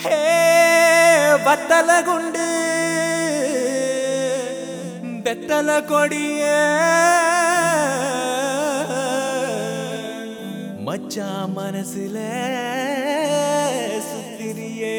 ஹே வத்தல குண்டு பெத்தல கொடிய மச்சா மனசுல சுத்திரியே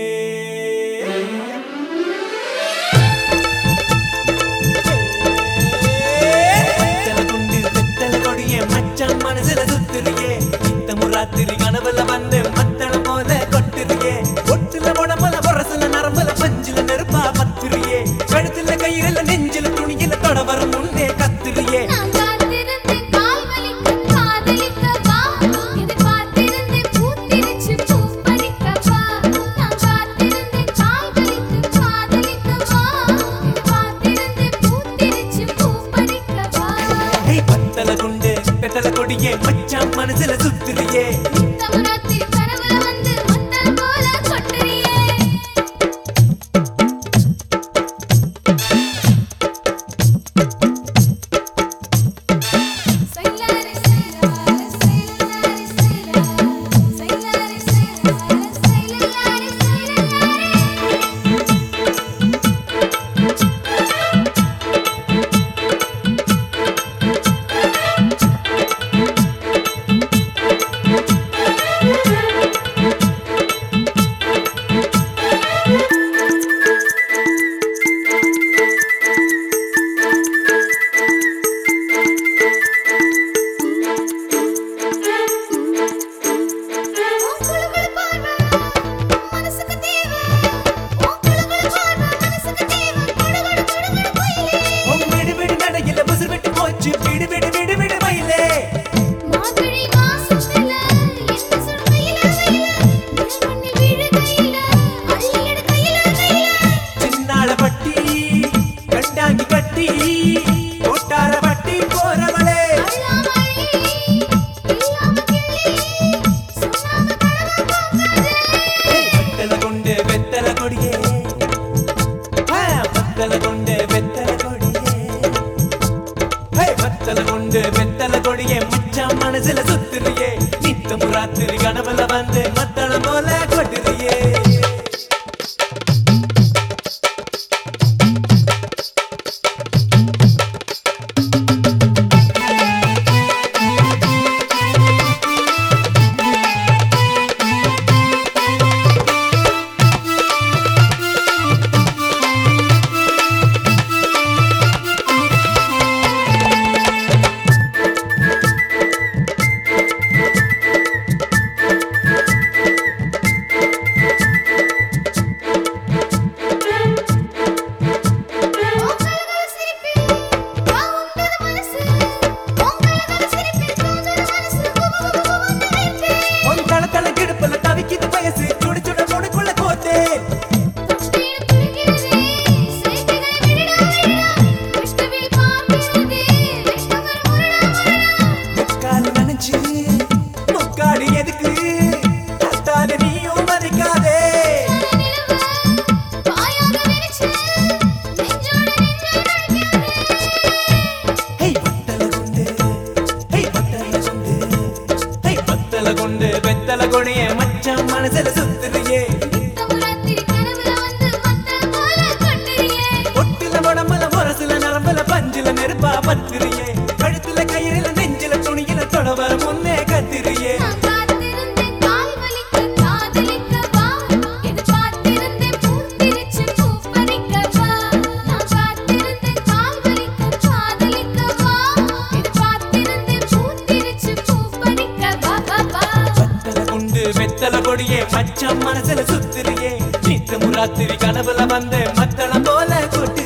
வெத்தல குண்டு வெத்தல கொடிய மச்சான் மனசுல சுத்துறியே நித்தமும் ராத்திரி கனவுல வந்து மத்தள போல கொட்டுறியே ஒட்டுல உடம்புல பொரசுல நரம்புல பஞ்சுல நெருப்பா பத்துறியே கழுத்துல கையில நெஞ்சில துணியில தொட வரும் முன்னே கத்துறியே நான் காத்திருந்தேன் கால் வலிக்க காதலிக்க வா எதிர்பார்த்திருந்தேன் பூத்திருச்சு பூ பறிக்க வா நான் காத்திருந்தேன் கால் வலிக்க காதலிக்க வா எதிர்பார்த்திருந்தேன் பூத்திருச்சு பூ பறிக்க வா ஏய் பத்தல குண்டு வெத்தல கொடியே மச்சான் மனசுல சுத்துறியே நித்தம் ராத்திரி கனவுல வந்து மத்தளம் போல கொட்டுறியே சைலாரி சைலாரி சைலாரி சைலாரி சைலாரி சைலாரி சைலாரி சைலாரி உங்களுக்குள்ள பார்வை மனசுக்கு தேவை உங்களுக்குள்ள பார்வை மனசுக்கு தேவை குடுகுடு குடுகுடு குயிலே உன் விடு விடு நடையில புசு விட்டு போச்சு விடு விடு விடு விடு மயிலே மார்கழி மாசத்துல என்ன சுடுகையில வெயில மண்ணில் விழுகையில அள்ளி எடுக்கையில கையில சின்னாள பட்டி கண்டாங்கி கட்டி ஒட்டார பட்டி போறவளே அள்ளாமல்லி இல்லாம கிள்ளி சொன்னாம கடமை பார்க்காதே ஏய், வெத்தல கொண்டு வெத்தல கொடியே ஆ, வெத்தல கொண்டு வெத்தல கொடியே ஏய், வெத்தல கொண்டு வெத்தல கொடியே மச்சான் மனசுல சுத்துறியே நித்தம் ராத்திரி கனவுல வந்து மத்தளம் போல கொட்டுறியே உங்களுக்குள்ள சிரிப்பில் வாவுண்டது மனசு உங்களுக்குள்ள சிரிப்பில் தோன்றுது மனசு குபுகுபுகுபுன்னு வைப்பே உன் தள தள கிடுப்புல தவிக்குது வயசு சுடு சுட முடுக்குள்ள கோத்தே தொட்டியில் குலுங்கிறதே சைகைகளை விடுடா விடுடா வெஷ்டவில் பார்க்கிறதே வெஷ்டவர் முரடா முரடா முக்கால் நனைச்சு முக்காடு எதுக்கு கத்தால நீயும் மதிக்காதே நிலவ பாயாக நினைச்சு நெஞ்சோட நெஞ்சோட அடிக்காதே ஹேய் பத்தல கொண்டு ஹேய் பத்தல கொண்டு ஹேய் பத்தல கொண்டு வெத்தல கொடிய மச்சான் மனசுல சுத்துறியே நித்தம் ராத்திரி கனவுல வந்து மத்தளம் போல கொட்டுறியே ஒட்டுல உடம்புல முரசுல நரம்புல பஞ்சுல நெருப்பா பத்துறியே கழுத்துல கயிறுல நெஞ்சில துணியில தொட வர முன்னே கத்திரியே நான் காத்திருந்தேன் கால் வலிக்க காதலிக்க வா எதிர்பார்த்திருந்தேன் பூத்திருச்சு பூ பறிக்க வா நான் காத்திருந்தேன் கால் வலிக்க காதலிக்க வா எதிர்பார்த்திருந்தேன் பூத்திருச்சு பூ பறிக்க வா வா வா பத்தல கொண்டு வெத்தல கொடியே மச்சான் மனசுல சுத்துறியே நித்தமும் ராத்திரி கனவுல வந்து மத்தளம் போல கொட்டி